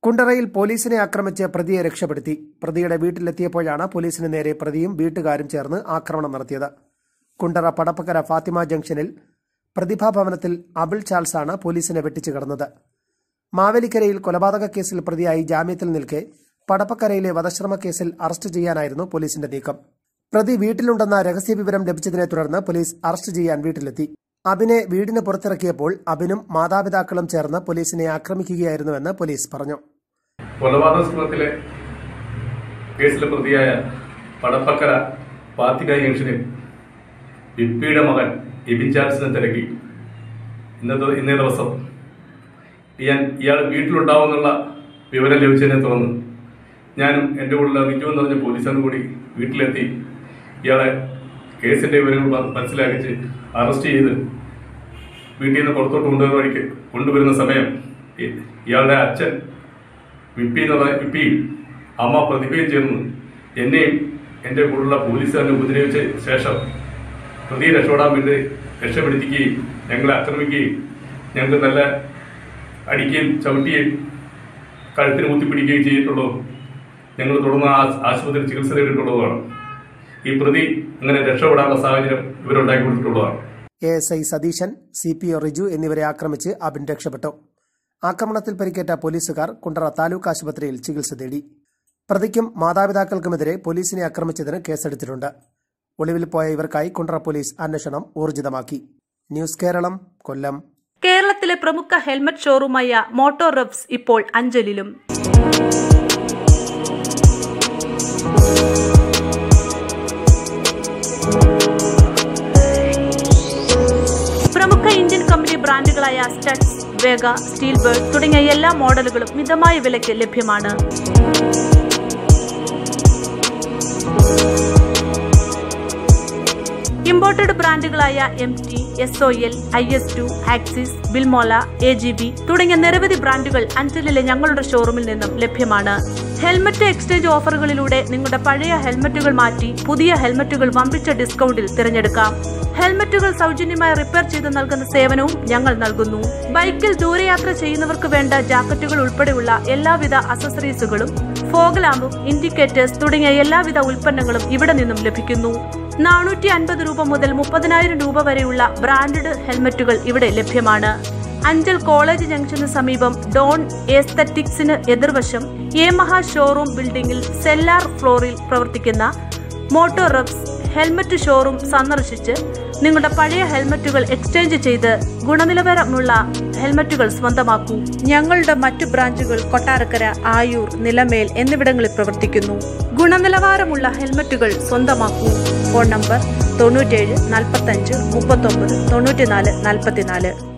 കുണ്ടറയിൽ പോലീസിനെ ആക്രമിച്ച് പ്രതിയെ രക്ഷപ്പെടുത്തി പ്രതിയുടെ വീട്ടിലെത്തിയപ്പോഴാണ് പോലീസിന് നേരെ പ്രതിയും വീട്ടുകാരും ചേർന്ന് ആക്രമണം നടത്തിയത് കുണ്ടറ പടപ്പക്കര ഫാത്തിമ ജംഗ്ഷനിൽ പ്രതിഭാഭവനത്തിൽ അബിൾ ചാൾസാണ് പോലീസിനെ വെട്ടിച്ചു കടന്നത് മാവേലിക്കരയിൽ കൊലപാതക കേസിൽ പ്രതിയായി ജാമ്യത്തിൽ നിൽക്കെ പടപ്പക്കരയിലെ വധശ്രമ കേസിൽ അറസ്റ്റ് ചെയ്യാനായിരുന്നു പോലീസിന്റെ നീക്കം പ്രതി വീട്ടിലുണ്ടെന്ന രഹസ്യവിവരം ലഭിച്ചതിനെ തുടർന്ന് പോലീസ് അറസ്റ്റ് ചെയ്യാൻ വീട്ടിലെത്തി അബിനെ വീടിന് പുറത്തിറക്കിയപ്പോൾ അബിനും മാതാപിതാക്കളും ചേർന്ന് പോലീസിനെ ആക്രമിക്കുകയായിരുന്നുവെന്ന് പോലീസ് പറഞ്ഞു കൊലപാതക ശ്രമത്തിലെ കേസിലെ പ്രതിയായ പടപ്പക്കര പാത്തിക ജംഗ്ഷനിൽ വിപ്പിയുടെ മകൻ എബിൻ ചാൾസിനെ തിരക്കി ഇന്നത്തെ ഇന്നേ ദിവസം ഞാൻ ഇയാൾ വീട്ടിലുണ്ടാവുമെന്നുള്ള വിവരം ലഭിച്ചതിനെ തുടർന്ന് ഞാനും എൻ്റെ കൂടെ നിൽക്കു എന്ന് പറഞ്ഞ പോലീസുകാരും കൂടി വീട്ടിലെത്തി ഇയാളെ കേസിന്റെ വിവരങ്ങൾ മ- മനസ്സിലാക്കിച്ച് അറസ്റ്റ് ചെയ്ത് വീട്ടിൽ നിന്ന് പുറത്തോട്ട് കൊണ്ടുവരുന്ന വഴിക്ക് കൊണ്ടുവരുന്ന സമയം ഇ- ഇയാളുടെ അച്ഛൻ വിപ്പി എന്ന് പറഞ്ഞ വിപ്പിയും അമ്മ പ്രതിഭയും ചേർന്ന് എന്നെയും എൻ്റെ കൂടെയുള്ള പോലീസുകാരനെ ഉപദ്രവിച്ച ശേഷം പ്രതിയെ രക്ഷപ്പെടാൻ വേണ്ടി രക്ഷപ്പെടുത്തിക്കുകയും ഞങ്ങളെ ആക്രമിക്കുകയും ഞങ്ങൾക്ക് നല്ല അടിക്കുകയും ചവിട്ടുകയും കഴുത്തിന് കുത്തിപ്പിടിക്കുകയും ചെയ്തിട്ടുള്ളൂ ഞങ്ങൾ തുടർന്ന് ആ- ആശുപത്രിയിൽ ചികിത്സ തേടിയിട്ടുള്ളതുമാണ് ഈ പ്രതി അങ്ങനെ രക്ഷപ്പെടാനുള്ള സാഹചര്യം ഇവരുണ്ടാക്കി കൊടുത്തിട്ടുള്ളതാണ് A S I Satheesan C P O Riju എന്നിവരെ ആക്രമിച്ച് അബിൻ രക്ഷപ്പെട്ടു ആക്രമണത്തിൽ പരിക്കേറ്റ പോലീസുകാർ കുണ്ടറ താലൂക്ക് ആശുപത്രിയിൽ ചികിത്സ തേടി പ്രതിക്കും മാതാപിതാക്കൾക്കുമെതിരെ പോലീസിനെ ആക്രമിച്ചതിന് കേസെടുത്തിട്ടുണ്ട് ഒളിവിൽ പോയ ഇവർക്കായി കുണ്ടറ പോലീസ് അന്വേഷണം ഊർജിതമാക്കി ന്യൂസ് കേരളം കൊല്ലം കേരളത്തിലെ പ്രമുഖ ഹെൽമറ്റ് ഷോറൂമായ മോട്ടോർ റബ്സ് ഇപ്പോൾ അഞ്ചലിലും പ്രമുഖ ഇന്ത്യൻ കമ്പനി ബ്രാൻഡുകളായ സ്റ്റഡ്സ് വേഗ സ്റ്റീൽ ബേർഡ് തുടങ്ങിയ എല്ലാ മോഡലുകളും മിതമായ വിലയ്ക്ക് ലഭ്യമാണ് ഇമ്പോർട്ടഡ് ബ്രാൻഡുകളായ M T S O L I S two Axis Bilmola A G B തുടങ്ങിയ നിരവധി ബ്രാൻഡുകൾ അഞ്ചലിലെ ഞങ്ങളുടെ ഷോറൂമിൽ നിന്നും ലഭ്യമാണ് ഹെൽമറ്റ് എക്സ്ചേഞ്ച് ഓഫറുകളിലൂടെ നിങ്ങളുടെ പഴയ ഹെൽമറ്റുകൾ മാറ്റി പുതിയ ഹെൽമറ്റുകൾ വമ്പിച്ച ഡിസ്കൗണ്ടിൽ തിരഞ്ഞെടുക്കാം ഹെൽമറ്റുകൾ സൗജന്യമായി റിപ്പയർ ചെയ്ത് നൽകുന്ന സേവനവും ഞങ്ങൾ നൽകുന്നു ബൈക്കിൽ ദൂരയാത്ര ചെയ്യുന്നവർക്ക് വേണ്ട ജാക്കറ്റുകൾ ഉൾപ്പെടെയുള്ള എല്ലാവിധ അസസറീസുകളും ഫോഗ് ലാമ്പും ഇൻഡിക്കേറ്റേഴ്സ് തുടങ്ങിയ എല്ലാവിധ ഉൽപ്പന്നങ്ങളും ഇവിടെ നിന്നും ലഭിക്കുന്നു നാനൂറ്റി അൻപത് രൂപ മുതൽ മുപ്പതിനായിരം രൂപ വരെയുള്ള ബ്രാൻഡഡ് ഹെൽമറ്റുകൾ ഇവിടെ ലഭ്യമാണ് അഞ്ചൽ കോളേജ് ജംഗ്ഷന് സമീപം ഡോൺ എസ്തറ്റിക്സിന് എതിർവശം യമഹ ഷോറൂം ബിൽഡിംഗിൽ സെല്ലാർ ഫ്ലോറിൽ പ്രവർത്തിക്കുന്ന മോട്ടോർ റബ്സ് ഹെൽമറ്റ് ഷോറൂം സന്ദർശിച്ച് നിങ്ങളുടെ പഴയ ഹെൽമറ്റുകൾ എക്സ്ചേഞ്ച് ചെയ്ത് ഗുണനിലവാരമുള്ള ഹെൽമറ്റുകൾ സ്വന്തമാക്കൂ ഞങ്ങളുടെ മറ്റു ബ്രാഞ്ചുകൾ കൊട്ടാരക്കര ആയൂർ നിലമേൽ എന്നിവിടങ്ങളിൽ പ്രവർത്തിക്കുന്നു ഗുണനിലവാരമുള്ള ഹെൽമറ്റുകൾ സ്വന്തമാക്കൂ ഫോൺ നമ്പർ തൊണ്ണൂറ്റേഴ് നാൽപ്പത്തഞ്ച് മുപ്പത്തൊമ്പത് തൊണ്ണൂറ്റിനാല് നാൽപ്പത്തിനാല്